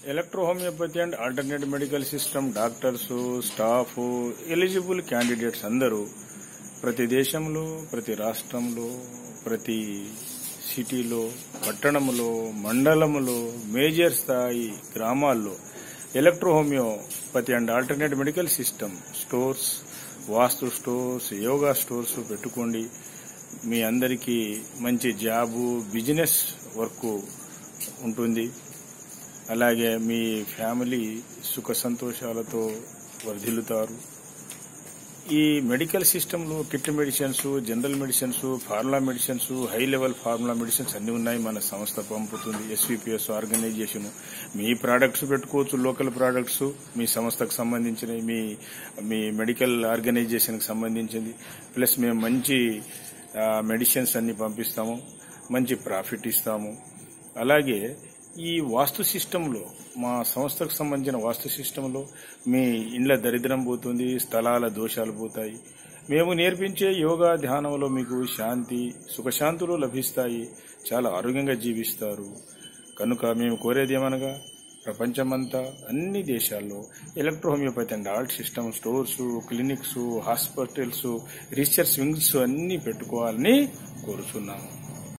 electro homeopathy and alternate medical system doctors staff eligible candidates అందరూ ప్రతి దేశంలో ప్రతి రాష్ట్రంలో ప్రతి సిటీలో పట్టణంలో మండలంలో మేజర్ స్థాయి గ్రామాల్లో electro homeopathy and alternate medical system stores vastu stores yoga stores పెట్టుకోండి మీ అందరికీ మంచి జాబు బిజినెస్ వర్క్ ఉంటుంది అలాగే మీ ఫ్యామిలీ సుఖ సంతోషాలతో వర్ధిల్లుతారు ఈ మెడికల్ సిస్టంలో kit medicines general medicines formula medicines high level formula medicines అన్ని ఉన్నాయి మన సంస్థ పంపుతుంది ఎస్విపిఎస్ ఆర్గనైజేషన్ మీ ప్రోడక్ట్స్ పెట్టుకోవచ్చు లోకల్ ప్రోడక్ట్స్ మీ సంస్థకు సంబంధించినవి మీ మీ మెడికల్ ఆర్గనైజేషన్కి సంబంధించింది ప్లస్ మేము మంచి మెడిసిన్స్ అన్ని పంపిస్తాము మంచి ప్రాఫిట్ ఇస్తాము అలాగే ఈ వాస్తు సిస్టంలో మా సంస్థకు సంబంధించిన వాస్తు సిస్టంలో మీ ఇండ్ల దరిద్రం పోతుంది స్థలాల దోషాలు పోతాయి మేము నేర్పించే యోగా ధ్యానంలో మీకు శాంతి సుఖశాంతులు లభిస్తాయి చాలా ఆరోగ్యంగా జీవిస్తారు కనుక మేము కోరేది ఏమనగా ప్రపంచమంతా అన్ని దేశాల్లో electro homeopathy and alt system stores clinics hospitals research wings అన్ని పెట్టుకోవాలని కోరుచున్నాము